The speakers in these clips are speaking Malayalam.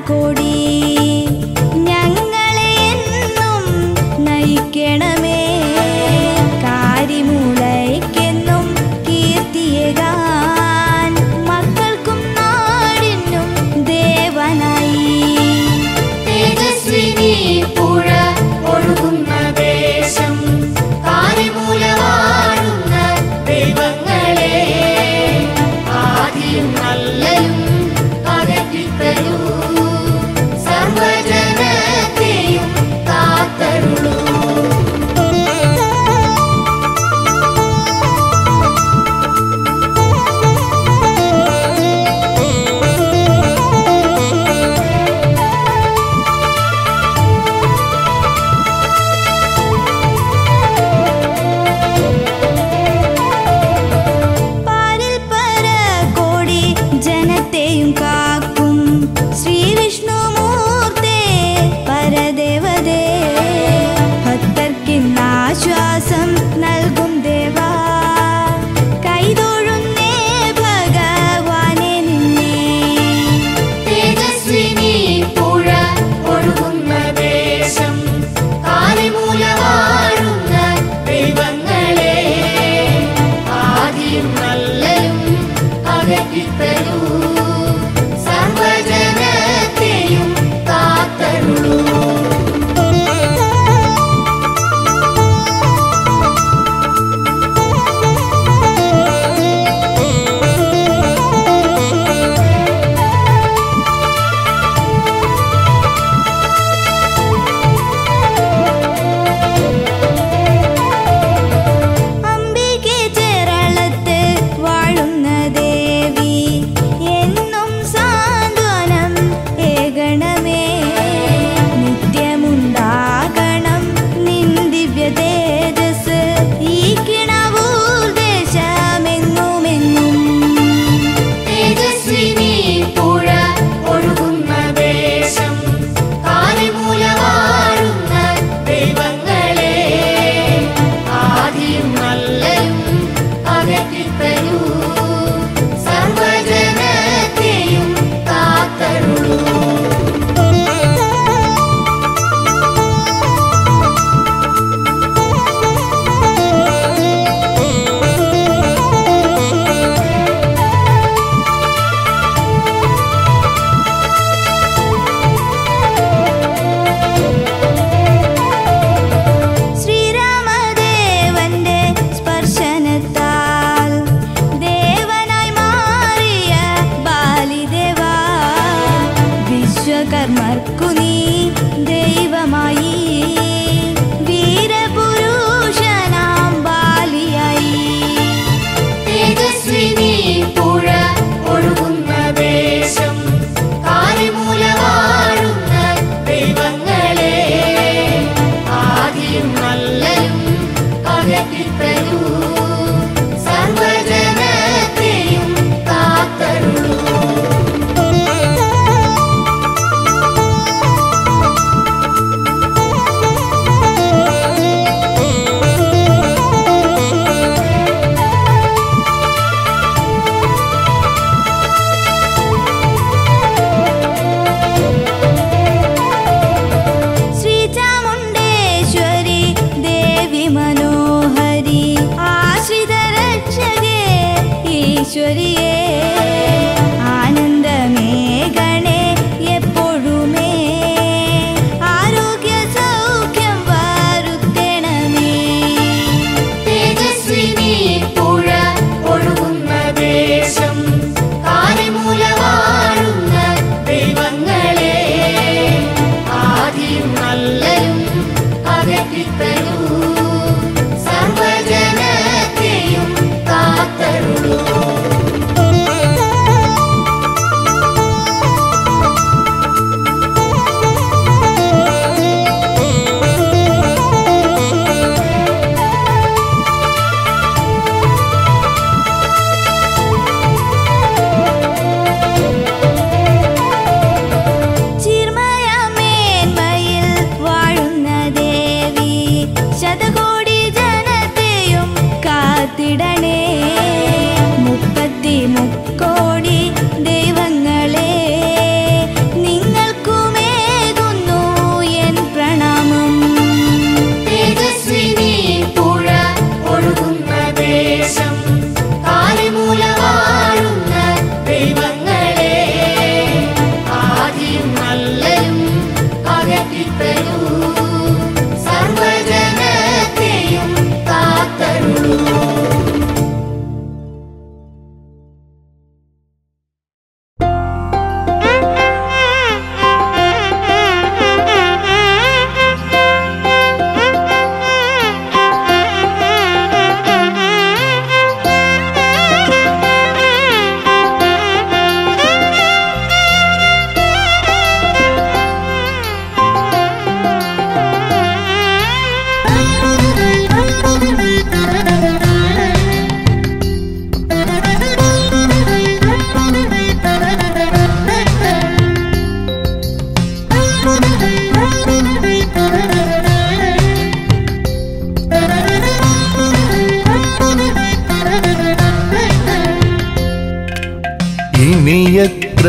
കോടി ഞങ്ങളെ എന്നും നയിക്കണമേ കാരിമൂലയ്ക്കെന്നും കീർത്തിയേകാൻ മക്കൾക്കും നാടിനും ദേവനായി തേജസ്വിനി പുഴ ഒഴുകുന്ന ദേശം കാരിമൂലവാഴുന്ന ദൈവങ്ങളെ ആദിയും നല്ലയും അകറ്റിത്തരൂ സർവജനത്തെയും കാത്തരുളൂ പാരിൽ പര കോടി ജനത്തെയും കാക്കും ശ്രീ വിഷ്ണുമൂർത്തേ പരദേവതേ ഭക്തർക്കിന്നാശ്വാസം നൽകും ദേവാ കൈതൊഴുന്നേ ഭഗവാനെ നിന്നെ തേജസ്വിനി പുഴ ഒഴുകുന്ന ദേശം കാലിമൂലവാഴുന്ന ദൈവങ്ങളെ ആദിയും നല്ലയും അകറ്റിത്തരൂ സർവജനത്തെയും കാത്തരുളൂ അംബികെ ചേരളത്ത് വാഴുന്ന ദേവി എന്നും സാന്ത്വനം ഏകണമേ നിത്യമുണ്ടാകണം നിൻ ദിവ്യ തേജസ് ഈ കിണവൂർ ദേശമെങ്ങുമെങ്ങും തേജസ്വിനി പുഴ ഒഴുകുന്ന ദേശം കാലിമൂലവാഴുന്ന ദൈവങ്ങളെ ആദിയും നല്ലയും അകറ്റിത്തരൂ സർവജനത്തെയും കാത്തരുളൂ ശ്രീരാമദേവന്റെ സ്പർശനത്താൽ ദേവനായി മാറിയ ബാലിദേവ വിശ്വകർമ്മർക്കു നീ ദൈവമായി വീരപുരുഷനാം ബാലിയായി തേജസ്വിനി പുഴ ഒഴുകുന്ന ദേശം കാലിമൂലവാഴുന്ന ദൈവങ്ങളെ ആദിയും നല്ലയും അകറ്റിത്തരൂ സർവജനത്തെയും കാത്തരുളൂ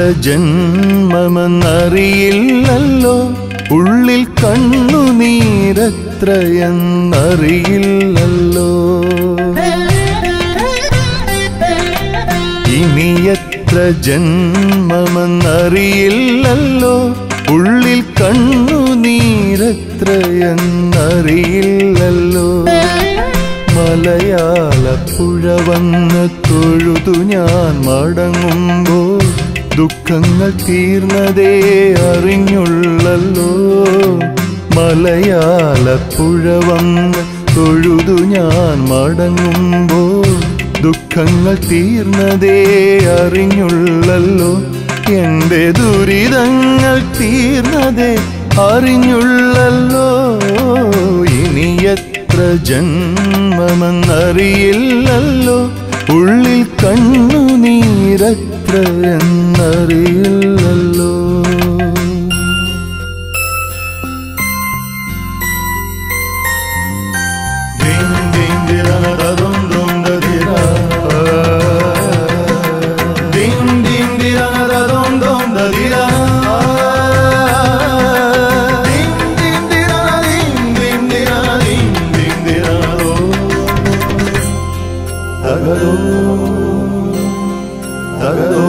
ജന്മമെന്നറിയില്ലല്ലോ ഉള്ളിൽ കണ്ണുനീരത്രയെന്നറിയില്ലല്ലോ ഇനി എത്ര ജന്മമെന്നറിയില്ലല്ലോ ഉള്ളിൽ കണ്ണുനീരത്രയെന്നറിയില്ലല്ലോ മലയാളപ്പുഴ വന്ന് തൊഴുതു ഞാൻ മടങ്ങുമ്പോൾ ദുഃഖങ്ങൾ തീർന്നതേ അറിഞ്ഞുള്ളല്ലോ മലയാളപ്പുഴ വന്ന് തൊഴുതു ഞാൻ മടങ്ങുമ്പോൾ ദുഃഖങ്ങൾ തീർന്നതേ അറിഞ്ഞുള്ളല്ലോ എന്റെ ദുരിതങ്ങൾ തീർന്നതേ അറിഞ്ഞുള്ളല്ലോ ഇനി എത്ര ജന്മമെന്നറിയില്ലല്ലോ ഉള്ളിൽ കണ്ണുനീരത്ര എന്നറിയില്ലല്ലോ Ding ding dira da dum dum da dira. Ding ding dira da dum dum da dira. Ding ding dira ding ding dira ding ding dira do. Dagado. Dagado.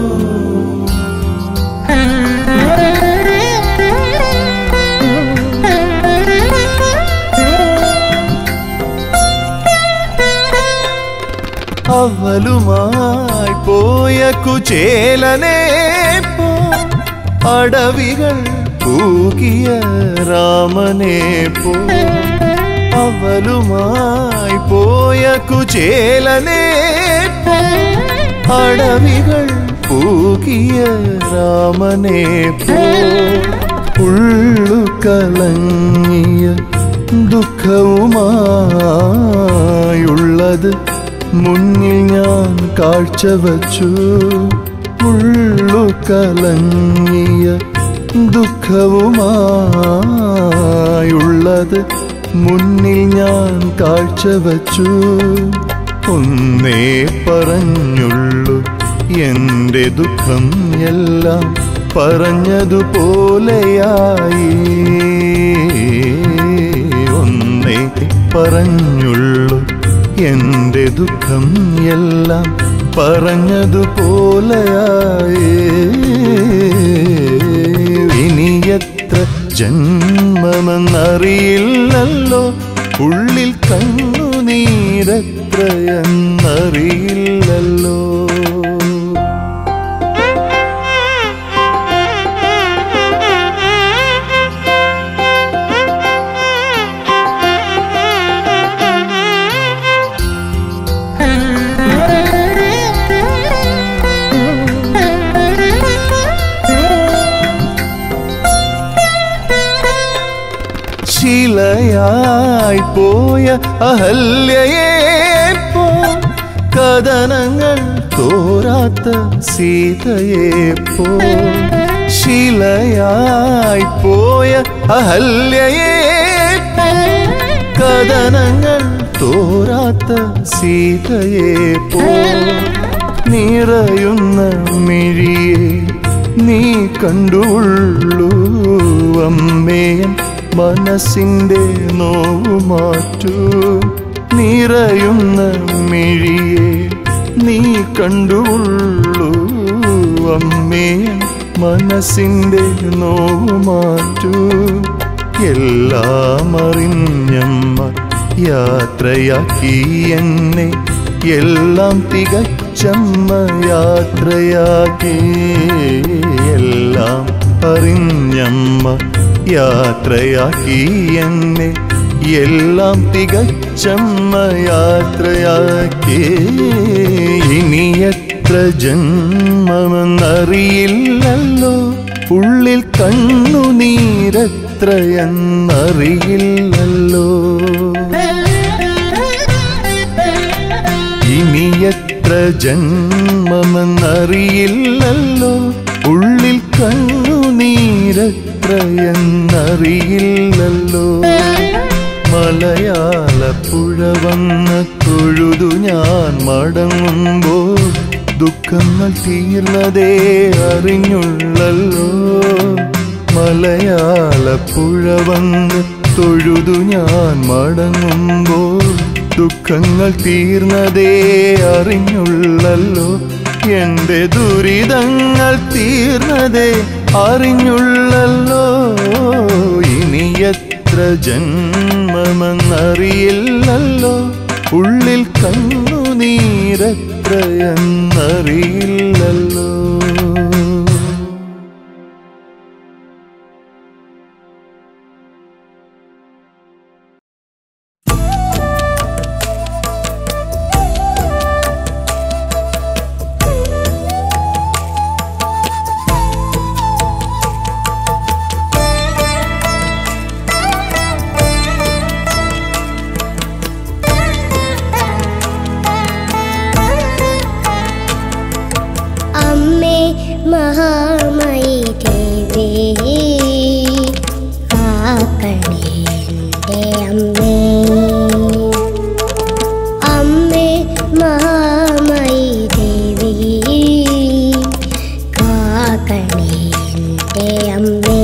അവലുമായി പോയ കുചേലനെ പോ അടവികൾ പൂകിയ രാമനെ പോ അവലുമായി പോയ കുചേലനെ പോ അടവികൾ പൂകിയ രാമനെ പോ ഉള്ളു കലങ്ങിയ ദുഃഖവുമായുള്ളത് മുന്നിൽ ഞാൻ കാഴ്ചവച്ചു ഉള്ളു കലങ്ങിയ ദുഃഖവുമായുള്ളത് മുന്നിൽ ഞാൻ കാഴ്ചവച്ചു ഒന്നേ പറഞ്ഞുള്ളൂ എന്റെ ദുഃഖം എല്ലാം പറഞ്ഞതുപോലെയായി ഒന്നേ പറഞ്ഞുള്ളൂ എന്റെ ദുഃഖം എല്ലാം പറഞ്ഞതുപോലെയായി ഇനി എത്ര ജന്മമെന്നറിയില്ലല്ലോ ഉള്ളിൽ കണ്ണുനീരത്രയെന്നറിയില്ലല്ലോ ശിലയായി പോയ അഹല്യയെ പോ കഥനങ്ങൾ തോരാത്ത സീതയെ പോ ശിലയായി പോയ അഹല്യയെ പോ കഥനങ്ങൾ തോരാത്ത സീതയെ പോ നിറയുന്ന മിഴിയെ നീ കണ്ടുള്ളൂ അമ്മേൻ മനസ്സിൻ്റെ നോവു മാറ്റൂ നിറയുന്ന മിഴിയെ നീ കണ്ടുള്ളൂ അമ്മേൻ മനസ്സിൻ്റെ നോവു മാറ്റൂ എല്ലാം അറിഞ്ഞമ്മ യാത്രയാക്കി എന്നെ എല്ലാം തികച്ചമ്മ യാത്രയാക്കി എല്ലാം അറിഞ്ഞമ്മ യാത്രയാക്കി എന്നെ എല്ലാം തികച്ചമ്മ യാത്രയാക്കി ഇനി എത്ര ജന്മമെന്നറിയില്ലല്ലോ ഉള്ളിൽ കണ്ണുനീരത്രയെന്നറിയില്ലല്ലോ ഇനി എത്ര ജന്മമെന്നറിയില്ലല്ലോ ഉള്ളിൽ കണ്ണുനീരത്രയെന്നറിയില്ലല്ലോ മലയാളപ്പുഴ വന്ന് തൊഴുതു ഞാൻ മടങ്ങുമ്പോൾ ദുഃഖ ദുഃഖങ്ങൾ തീർന്നതേ അറിഞ്ഞുള്ളല്ലോ മലയാളപ്പുഴ വന്ന് തൊഴുതു ഞാൻ മടങ്ങുമ്പോൾ ദുഃഖങ്ങൾ തീർന്നതേ അറിഞ്ഞുള്ളല്ലോ എന്റെ ദുരിതങ്ങൾ തീർന്നതേ അറിഞ്ഞുള്ളല്ലോ ഇനി എത്ര ജന്മമെന്നറിയില്ലല്ലോ ഉള്ളിൽ കണ്ണുനീരത്രയെന്നറിയില്ലല്ലോ അമ്മേ മഹാമയി ദേവി കാക്കണേ എൻ്റെ അമ്മേ അമ്മേ മഹാമയി ദേവി കാക്കണേ എൻ്റെ അമ്മേ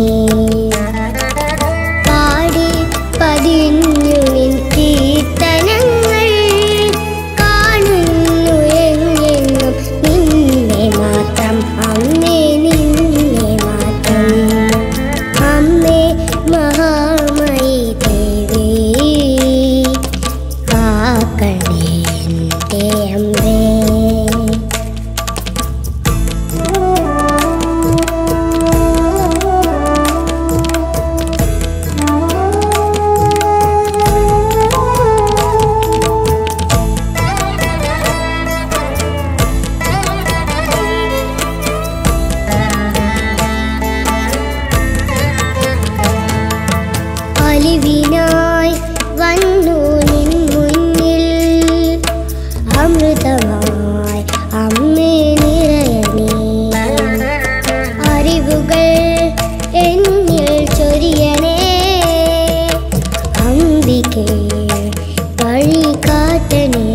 പാടി പതിഞ്ഞു നിൻ കീർത്തനങ്ങൾ കാണുന്നു എങ്ങെങ്ങും നിന്നെ മാത്രം അമ്മേ നിന്നെ മാത്രം അമ്മേ മഹാമയി ദേവി കാക്കണേ എൻ്റെ അമ്മേ അലിവിനായി വന്നു നിൻ മുന്നിൽ അമൃതമായി അമ്മേ നിറയണേ അറിവുകൾ എന്നിൽ ചൊരിയണേ അമ്പികേ വഴി കാട്ടണേ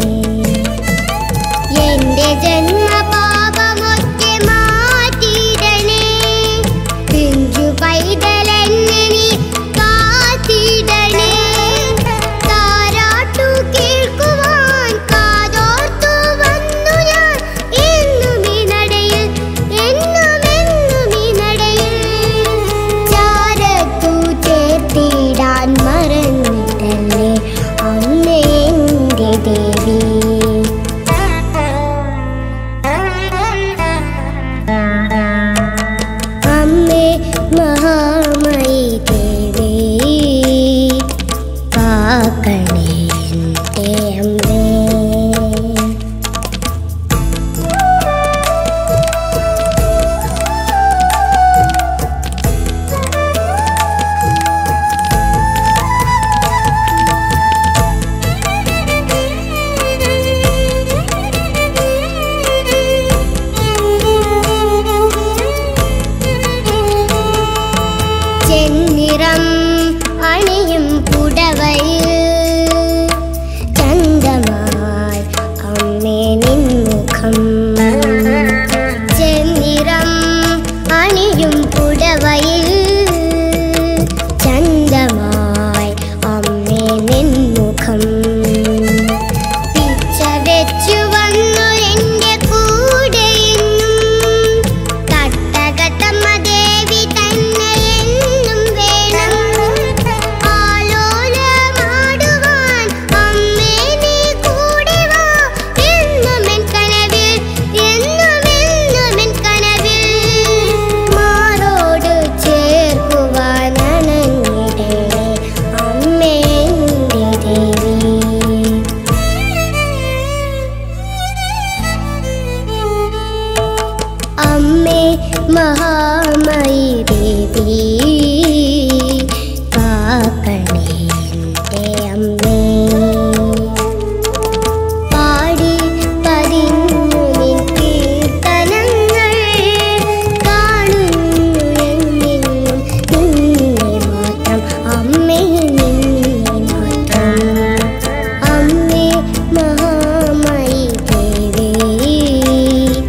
എന്റെ ജന്മപാപമൊക്കെ മാറ്റിയിടണേ പിഞ്ചു പൈതലെന്നെ നീ കാത്തിടണേ താരാട്ടു കേൾക്കുവാൻ കാതോർത്തു വന്നു ഞാൻ എന്നും ഈ നടയിൽ എന്നും എന്നും ഈ നടയിൽ ചാരത്തു ചേർത്തിടാൻ മറന്നിട്ടല്ലേ അമ്മേ എൻ്റെ ദേവി അമ്മേ മഹാമയി ദേവി കാക്കണേ എൻ്റെ അമ്മേ ചെന്നിറം അണിയും പുടവയിൽ ചന്തമായി അമ്മേ നിൻമുഖം ചെന്നിറം അണിയും പുടവയിൽ ചന്തമായി അമ്മേ നിൻമുഖം പിച്ച വെച്ചു വന്നു എൻ്റെ കൂടെയെന്നും തട്ടകത്തമ്മ ദേവി തന്നെ എന്നും വേണം ആലോലമാടുവാൻ അമ്മേ നീ കൂടെ വാ എന്നും എൻ കനവിൽ എന്നും എന്നും എൻ കനവിൽ മാറോട് ചേർക്കുവാൻ അണഞ്ഞിടേ അമ്മേ എൻ്റെ ദേവി അമ്മേ മഹാമയി ദേവി കാക്കണേ എൻ്റെ അമ്മേ പാടി പതിഞ്ഞു നിൻ കീർത്തനങ്ങൾ കാണുന്നു എന്നെന്നും നിന്നെ മാത്രം അമ്മേ നിന്നെ മാത്രം അമ്മേ മഹാമയി ദേവി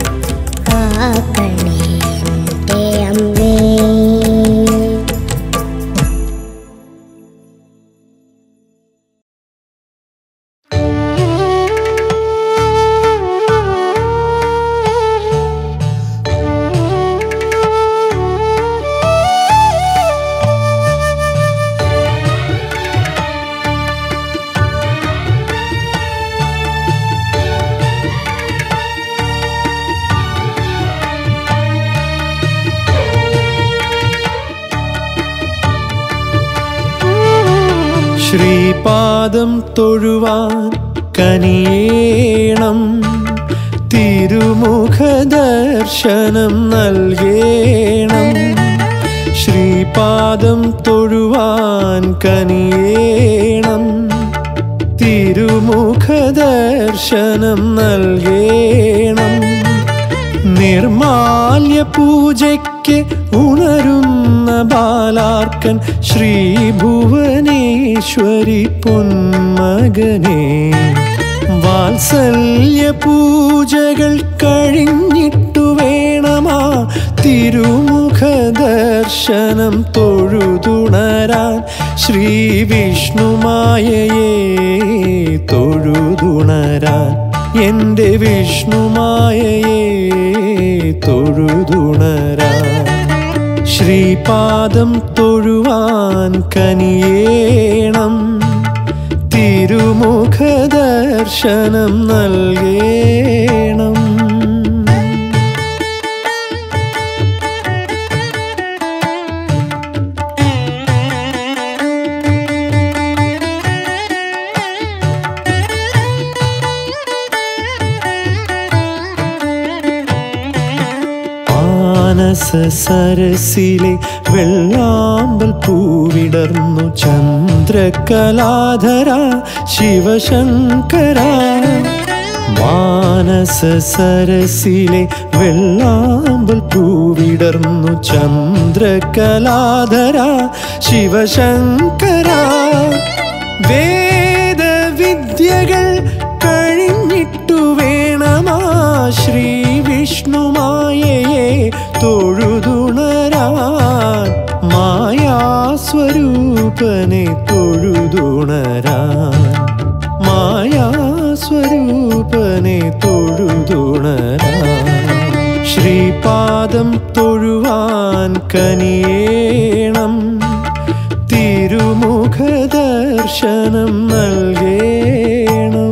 ശ്രീപാദം തൊഴുവാൻ കനിയേണം തിരുമുഖ ദർശനം നൽകേണം ശ്രീപാദം തൊഴുവാൻ കനിയേണം തിരുമുഖ ദർശനം നൽകേണം നിർമാല്യ പൂജയ്ക്ക് ഉണരുന്ന ബാലാർക്കൻ ശ്രീ ഭുവനേശ്വരി പൊന്മകനെ വാത്സല്യ പൂജകൾ കഴിഞ്ഞിട്ടു വേണമാ തിരുമുഖ ദർശനം തൊഴുതുണരാൻ ശ്രീ വിഷ്ണുമായയെ തൊഴുതുണരാൻ എൻ്റെ വിഷ്ണുമായയെ തൊഴുതുണരാൻ ശ്രീപാദം തൊഴുവാൻ കനിയേണം തിരുമുഖ ദർശനം നൽകേണം മാനസ സരസിലെ വെള്ളാമ്പൽ പൂവിടർന്നു ചന്ദ്രകലാധര ശിവശങ്കര മാനസ സരസിലെ വെള്ളാമ്പൽ പൂവിടർന്നു ചന്ദ്രകലാധര ശിവശങ്കര വേദവിദ്യകൾ കഴിഞ്ഞിട്ടു വേണമാ ശ്രീ വിഷ്ണുമായയെ തൊഴുതുണരാൻ മായാസ്വരൂപനെ തൊഴുതുണരാൻ മായാസ്വരൂപനെ തൊഴുതുണരാൻ ശ്രീപാദം തൊഴുവാൻ കനിയേണം തിരുമുഖ ദർശനം നൽകേണം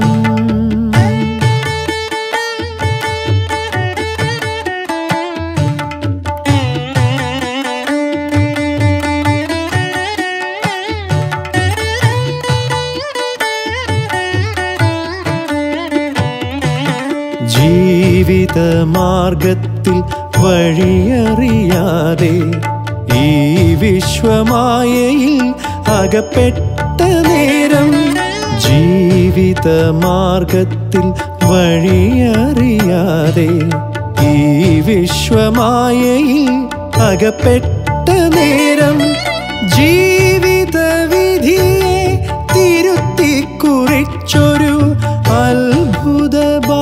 ജീവിത മാർഗത്തിൽ വഴിയറിയാതെ ഈ വിശ്വമായയിൽ അകപ്പെട്ട നേരം ജീവിത മാർഗത്തിൽ വഴിയറിയാതെ ഈ വിശ്വമായയിൽ അകപ്പെട്ട നേരം ജീവിത വിധിയെ തിരുത്തി കുറിച്ചൊരു അത്ഭുത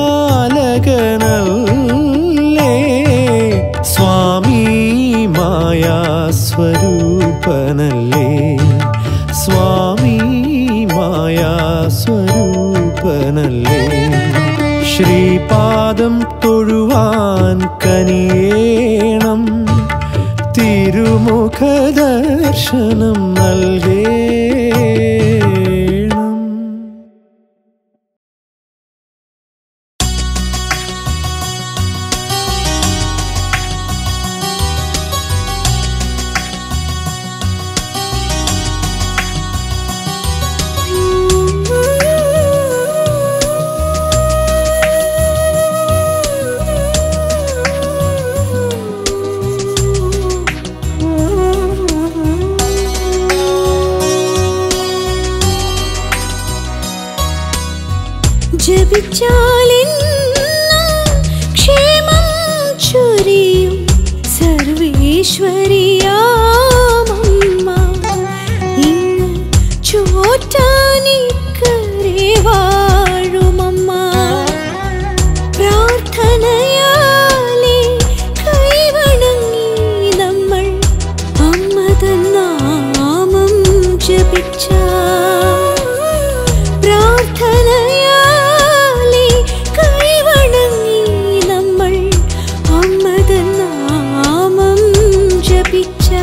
ബാലകനല്ലേ സ്വാമി മായാ സ്വരൂപനല്ലേ സ്വാമി മായാ സ്വരൂപനല്ലേ ശ്രീപാദം തൊഴുവാൻ കനിയേണം തിരുമുഖ ദർശനം നൽകേണം ജപിച്ചാലെന്നും ക്ഷേമം ചൊരിയും സർവേശ്വരിയാമമ്മ ഇന്ന് ചോറ്റാനിക്കരെ വാഴുമമ്മ പ്രാർത്ഥനയാലെ കൈവണങ്ങി നമ്മൾ അമ്മ തന്നാമം ജപിച്ച പ്രാർത്ഥനയാലെ കൈവണങ്ങി നമ്മൾ അമ്മ തന്നാമം ജപിച്ച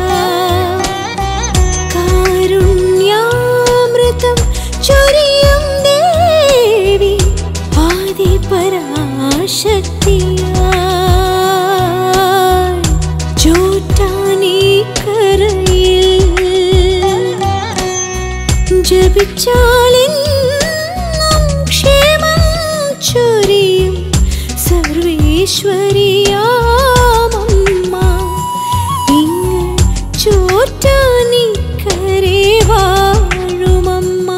ജപിച്ചാലെന്നും ക്ഷേമം ചൊരിയും സർവേശ്വരിയാമമ്മ ഇങ്ങ് ചോറ്റാനിക്കരെ വാഴുമമ്മ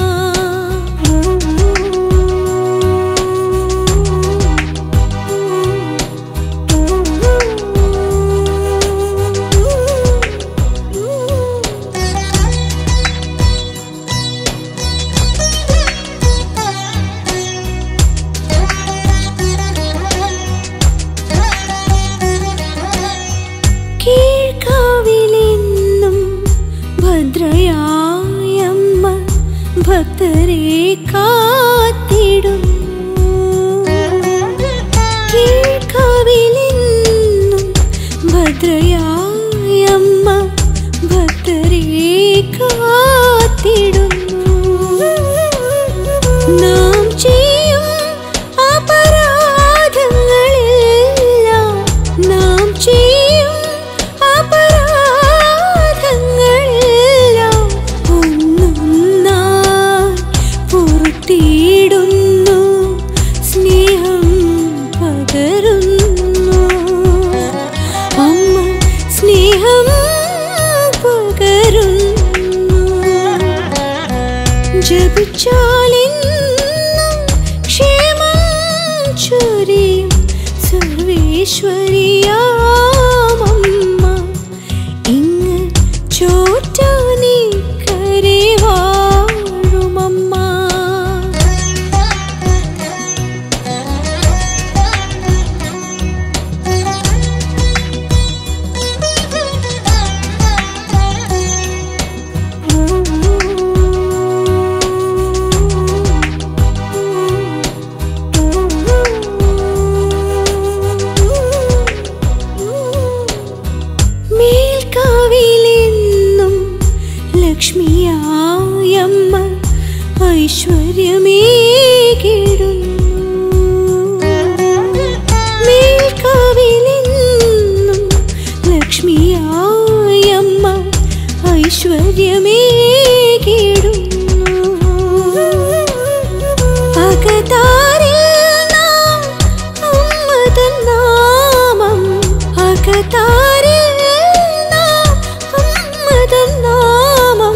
കീഴ്ക്കാവിലെന്നും ഭദ്രയായമ്മ ഭക്തരെ കാത്തിടുന്നു കീഴ്ക്കാവിലെന്നും ഭദ്രയായമ്മ ഭക്തരെ കാത്തിടുന്നു നാം ചെയ്യും അപരാധങ്ങളെല്ലാം നാം ചെയ്യും അപരാധങ്ങളെല്ലാം ഒന്നൊന്നായി പൊറുത്തിയിടുന്നു സ്നേഹം പകരുന്നു അമ്മ സ്നേഹം പകരുന്നു ജപിച്ചാലെന്നും ക്ഷേമം ചൊരിയും സർവേശ്വരിയാമമ്മ ഇങ്ങ് ചോറ്റാനി കരെ വാഴുമമ്മ മേൽക്കാവിലെന്നും ലക്ഷ്മിയായമ്മ ഐശ്വര്യമേകിടുന്നു മേൽക്കാവിലെന്നും ലക്ഷ്മിയായമ്മ ഐശ്വര്യമേകിടുന്നു അകതാരിൽ നാം അമ്മതൻ നാമം അകതാരിൽ നാം അമ്മതൻ നാമം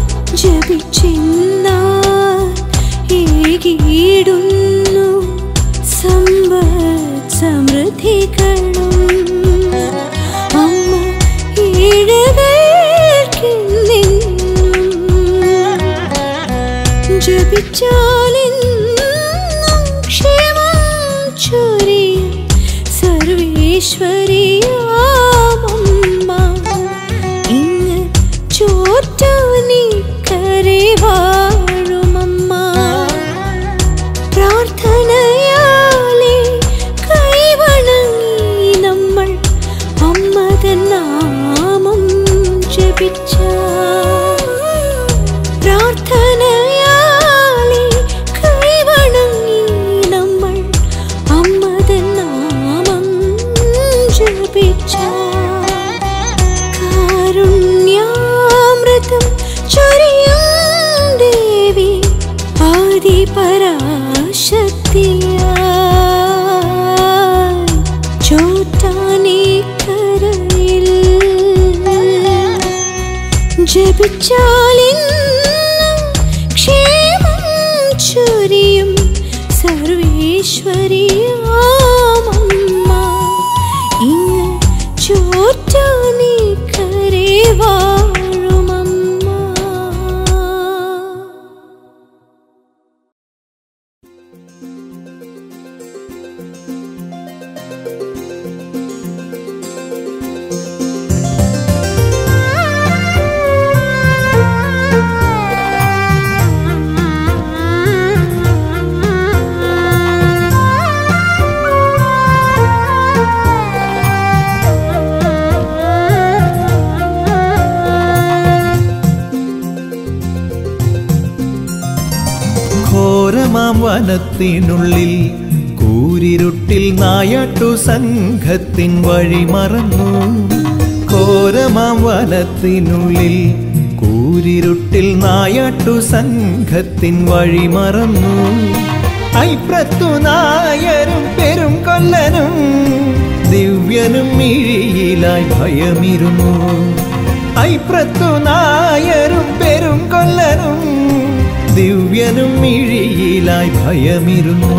ജപിച്ചെന്നാൽ ഏകിയിടുന്നു സമ്പത് സമൃദ്ധികളും അമ്മ ഈഴകൾക്കെന്നെന്നും ജപിച്ചാലെന്നും ക്ഷേമം ചൊരിയും സർവേശ്വരിയാമമ്മ ഇങ്ങ് ചോറ്റാനി കരെ വാഴുമമ്മ പ്രാർത്ഥനയാലെ കൈവണങ്ങി നമ്മൾ അമ്മതൻ നാമം ജപിച്ച പ്രാർത്ഥനയാലെ കൈവണങ്ങി നമ്മൾ അമ്മതൻ നാമം ജപിച്ച കാരുണ്യാമൃതം ചൊരിയും ദേവി ആദിപരാശക്തിയായി ചോറ്റാനിക്കരയിൽ ജപിച്ചാലെന്നും ക്ഷേമം ചൊരിയും സർവേശ്വരിയാമമ്മ ഇങ്ങ് ചോറ്റാനിക്കരെ വാഴുമമ്മ ഘോരമാം വനത്തിനുള്ളിൽ കൂരിരുട്ടിൽ നായാട്ടു സംഘത്തിൻ വഴി മറന്നു ഘോരമാം വനത്തിനുള്ളിൽ ഊരിരുട്ടിൽ നായാട്ടു സംഘത്തിൻ വഴി മറന്നു ഐപ്രത്തു നായരും പെരും കൊല്ലനും ദിവ്യനും മിഴിയിലായി ഭയമിരുന്നു ഐപ്രത്തു നായരും പെരും കൊല്ലനും ദിവ്യനും മിഴിയിലായി ഭയമിരുന്നു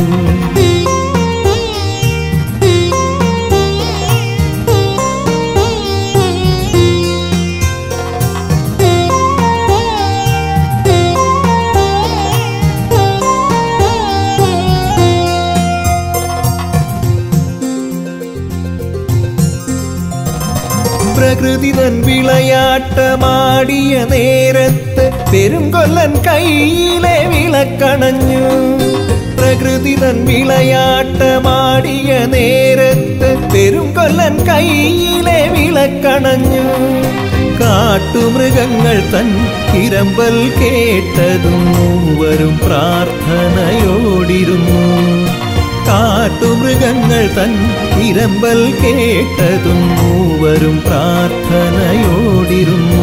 പ്രകൃതി തൻ വിളയാട്ടമാടിയ നേരത്ത് പെരുങ്കൊല്ലൻ കയ്യിലെ വിളക്കണഞ്ഞു പ്രകൃതി തൻ വിളയാട്ടമാടിയ നേരത്ത് പെരുങ്കൊല്ലൻ കയ്യിലെ വിളക്കണഞ്ഞു കാട്ടുമൃഗങ്ങൾ തൻ ഇരമ്പൽ കേട്ടതും മൂവരും പ്രാർത്ഥനയോടിരുന്നു കാട്ടുമൃഗങ്ങൾ തൻ ഇരമ്പൽ കേട്ടതും മൂവരും പ്രാർത്ഥനയോടിരുന്നു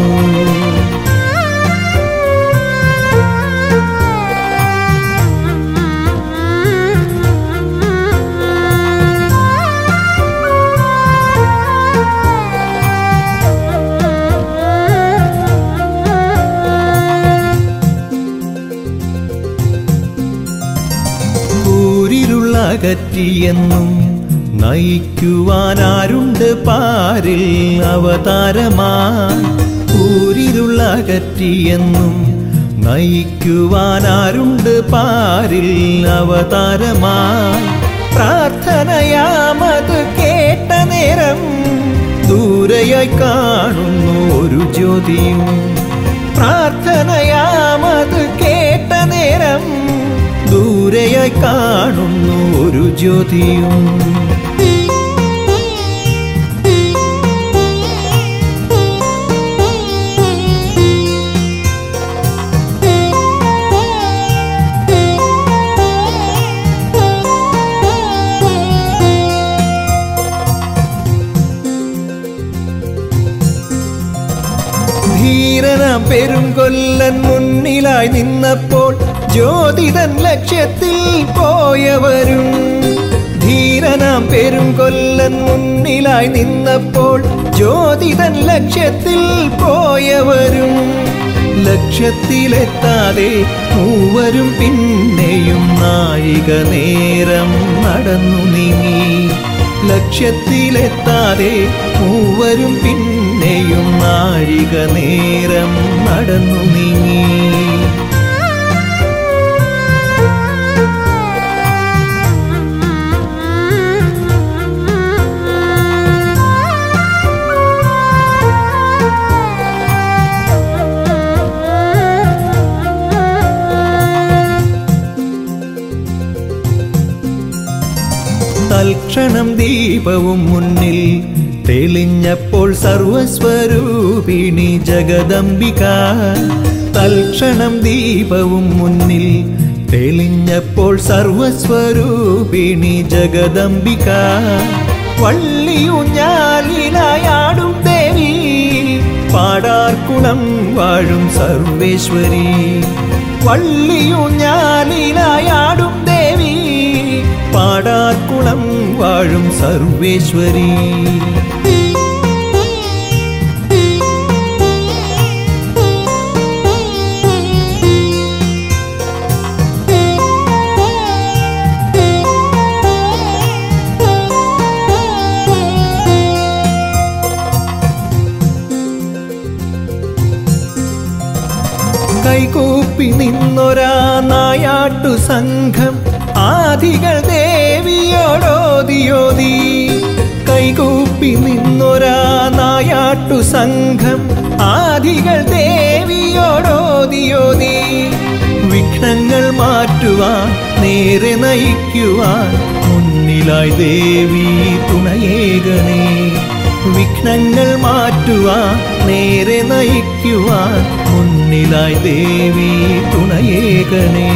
കൂരിരുള്ളകറ്റിയെന്നും നയിക്കുവാനാരുണ്ട് പാരിൽ അവതാരമായി കൂരിരുള്ളകറ്റിയെന്നും നയിക്കുവാനാരുണ്ട് പാരിൽ അവതാരമായി പ്രാർത്ഥനയാമത് കേട്ട നേരം ദൂരെയായി കാണുന്നു ഒരു ജ്യോതിയും പ്രാർത്ഥനയാമത് കേട്ട നേരം ദൂരെയായി കാണുന്നു ഒരു ജ്യോതിയും ധീരനാം പെരുങ്കൊല്ലൻ മുന്നിലായി നിന്നപ്പോൾ ജ്യോതിതൻ ലക്ഷ്യത്തിൽ പോയവരും ധീരനാം പെരുങ്കൊല്ലൻ മുന്നിലായി നിന്നപ്പോൾ ജ്യോതിതൻ ലക്ഷ്യത്തിൽ പോയവരും ലക്ഷ്യത്തിലെത്താതെ മൂവരും പിന്നെയും നാഴിക നേരം നടന്നു നീങ്ങി ലക്ഷ്യത്തിലെത്താതെ മൂവരും പിന്നെയും നാഴിക നേരം നടന്നു നീങ്ങി തൽക്ഷണം ദീപവും മുന്നിൽ തെളിഞ്ഞപ്പോൾ സർവസ്വരൂപിണി ജഗദംബിക തൽക്ഷണം ദീപവും മുന്നിൽ തെളിഞ്ഞപ്പോൾ സർവസ്വരൂപിണി ജഗദംബിക വള്ളിയുഞ്ഞാലിലായാടും ദേവി പാടാർക്കുളം വാഴും സർവേശ്വരി വള്ളിയുഞ്ഞാലിലായാടും ദേവി പാടാർക്കുളം വാഴും സർവേശ്വരി കൈകൂപ്പി നിന്നൊരാ നായാട്ടു സംഘം ആദികൾ ദേവിയോടോതിയോതി കൈകൂപ്പി നിന്നൊരാ നായാട്ടു സംഘം ആദികൾ ദേവിയോടോതിയോതി വിഘ്നങ്ങൾ മാറ്റുവാൻ നേരെ നയിക്കുവാൻ മുന്നിലായി ദേവി തുണയേകണേ വിഘ്നങ്ങൾ മാറ്റുവാൻ നേരെ നയിക്കുവാൻ മുന്നിലായി ദേവി തുണയേകണേ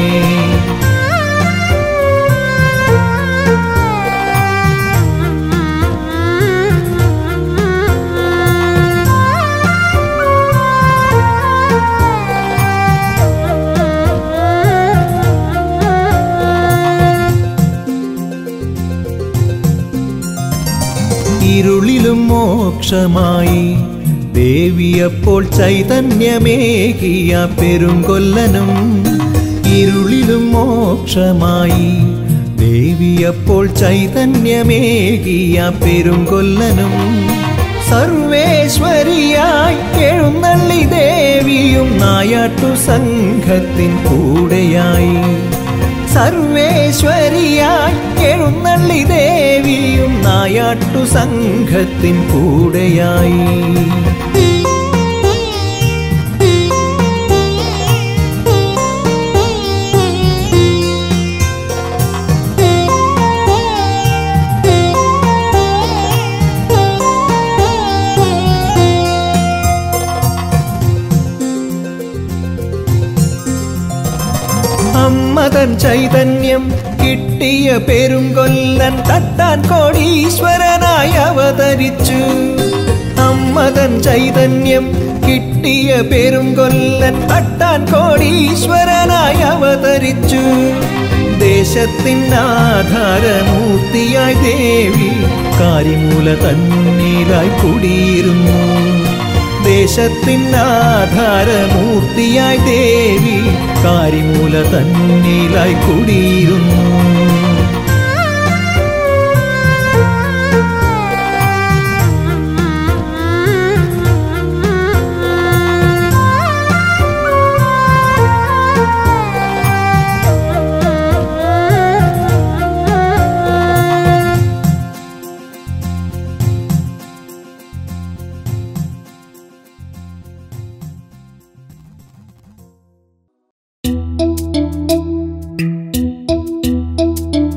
ആ മോക്ഷമായി ദേവിയപ്പോൾ ചൈതന്യമേകിയ പെരുങ്കൊല്ലനും ഇരുളിലും മോക്ഷമായി ദേവിയപ്പോൾ ചൈതന്യമേകിയ പെരുങ്കൊല്ലനും സർവേശ്വരിയായി എഴുന്നള്ളി ദേവിയും നായാട്ടു സംഘത്തിൻ കൂടെയായി സർവേശ്വരിയായി എഴുന്നള്ളി ദേവിയും നായാട്ടു സംഘത്തിൻ കൂടെയായി അമ്മതൻ ചൈതന്യം കിട്ടിയ പെരുങ്കൊല്ലൻ തട്ടാൻ കോടീശ്വരനായി അവതരിച്ചു അമ്മതൻ ചൈതന്യം കിട്ടിയ പെരുങ്കൊല്ലൻ തട്ടാൻ കോടീശ്വരനായി അവതരിച്ചു ദേശത്തിൻ ആധാരമൂർത്തിയായി ദേവി കാരിമൂല തന്നിലായി കുടിയിരുന്നു ദേശത്തിൻ ആധാരമൂർത്തിയായി ദേവി കാരിമൂല തന്നിലായി കുടിയിരുന്നു ും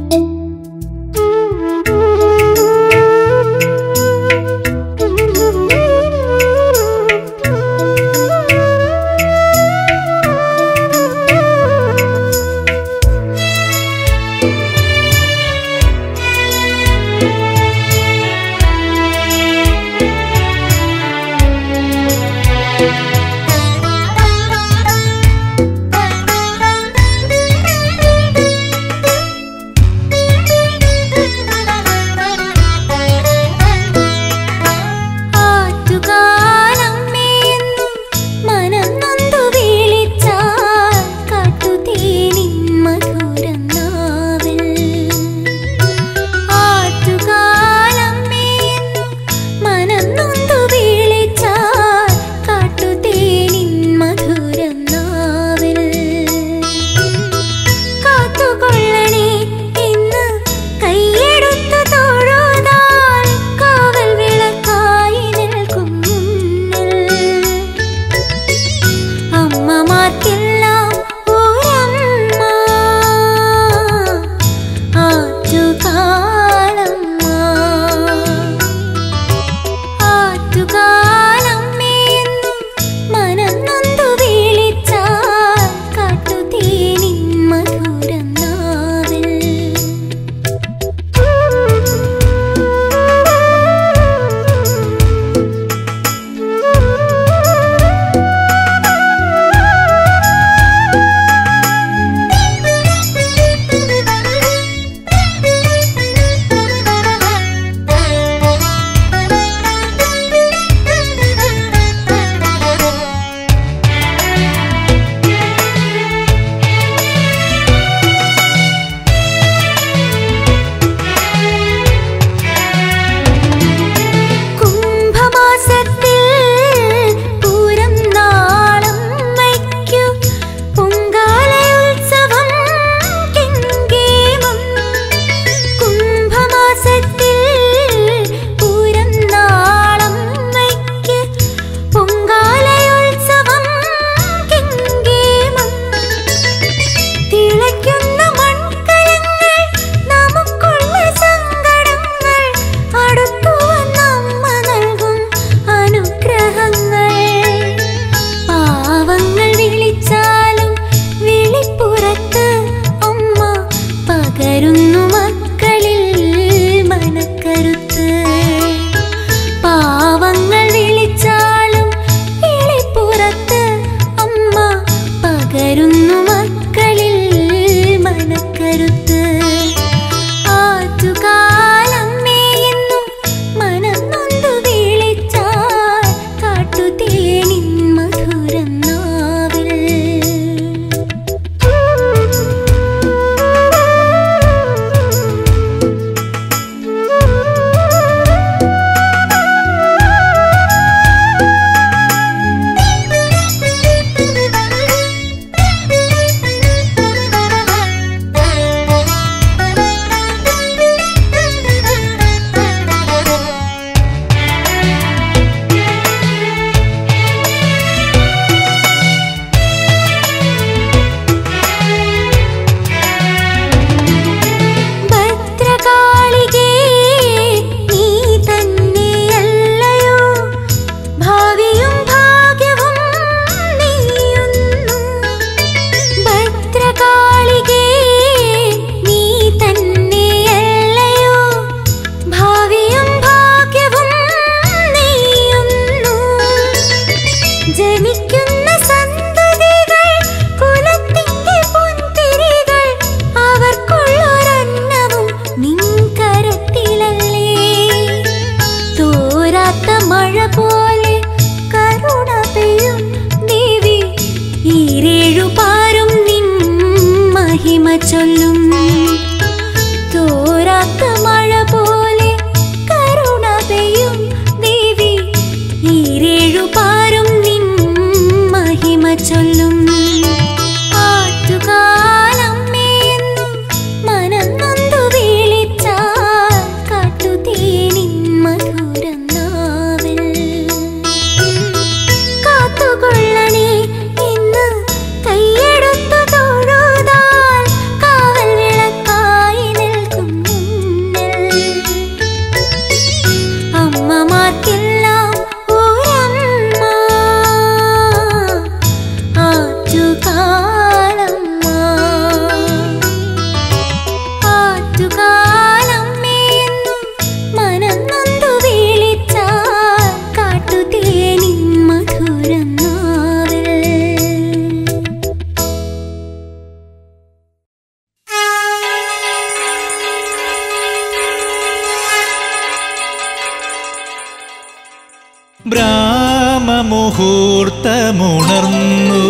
ബ്രാഹ്മമുഹൂർത്തമുണർന്നു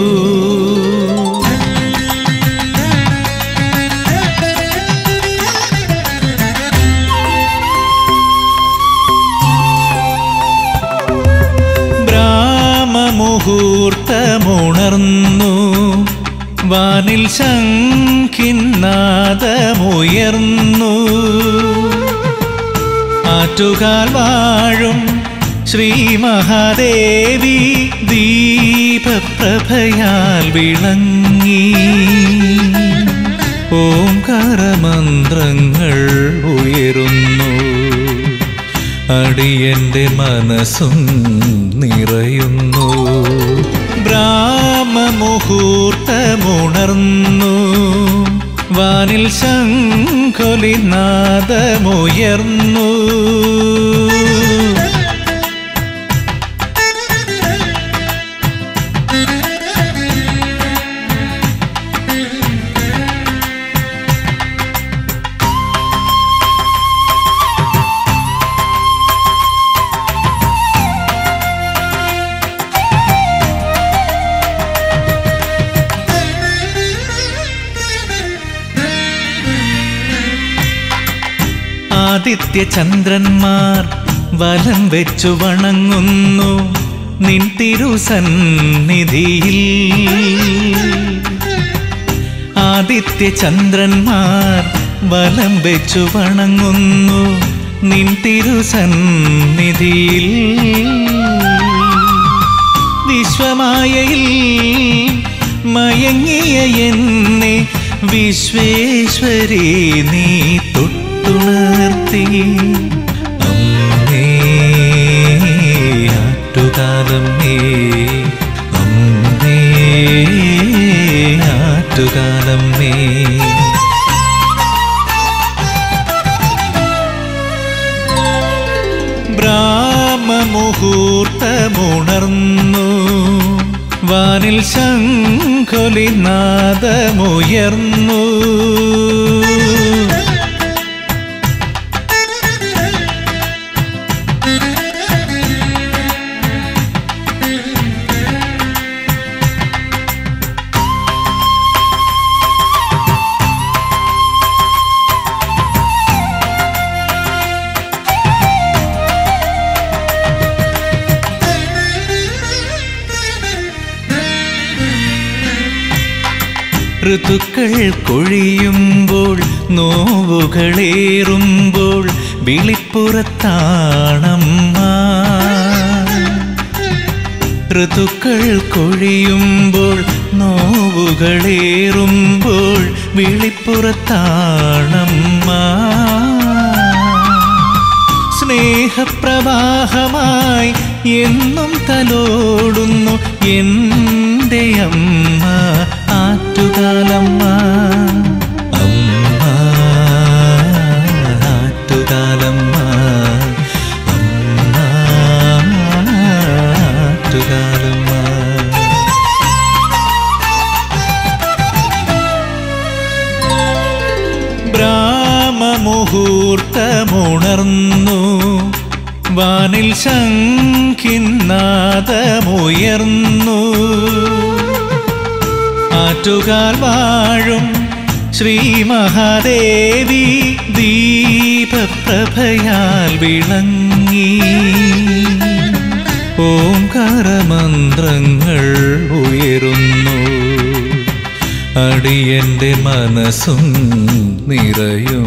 ബ്രാഹ്മമുഹൂർത്തമുണർന്നു വാനിൽ ശങ്കിന്നാദമുയർന്നു ആറ്റുകാൽ വാഴും ശ്രീ മഹാദേവി ദീപപ്രഭയാൽ വിളങ്ങി ഓംകാരമന്ത്രങ്ങൾ ഉയരുന്നു അടിയന്റെ മനസ്സും നിറയുന്നു ബ്രാഹ്മമുഹൂർത്തമുണർന്നു വാനിൽ ശങ്കൊലി നാദമുയർന്നു ആദിത്യ ചന്ദ്രന്മാർ വലം വെച്ചു വണങ്ങുന്നു നിൻ തിരുസന്നിധിയിൽ ആദിത്യ ചന്ദ്രന്മാർ വലം വെച്ചു വണങ്ങുന്നു നിൻ തിരുസന്നിധിയിൽ വിശ്വമായയിൽ മയങ്ങിയ എന്നെ വിശ്വേശ്വരി നീ തൊട്ടുണർത്തി അമ്മേ ആറ്റുകാലമ്മേ അമ്മേ ആറ്റുകാലമ്മേ ബ്രാഹ്മമുഹൂർത്തമുണർന്നു വാനിൽ ശങ്കൊലി നാദമുയർന്നു ഋതുക്കൾ കൊഴിയുമ്പോൾ നോവുകളേറുമ്പോൾ വിളിപ്പുറത്താണമ്മ ഋതുക്കൾ കൊഴിയുമ്പോൾ നോവുകളേറുമ്പോൾ വിളിപ്പുറത്താണമ്മ സ്നേഹപ്രവാഹമായി എന്നും തലോടുന്നു എൻ്റെ അമ്മ ആറ്റുകാലമ്മ അമ്മ ആറ്റുകാലമ്മ അമ്മ ആറ്റുകാലമ്മ ബ്രാഹ്മമുഹൂർത്തമുണർന്നു വാനിൽ ശങ്കിന്നാദമുയർന്നു ആറ്റുകാൽ വാഴും ശ്രീ മഹാദേവി ദീപപ്രഭയാൽ വിളങ്ങി ഓംകാരമന്ത്രങ്ങൾ ഉയരുന്നു അടിയന്റെ മനസ്സും നിറയുന്നു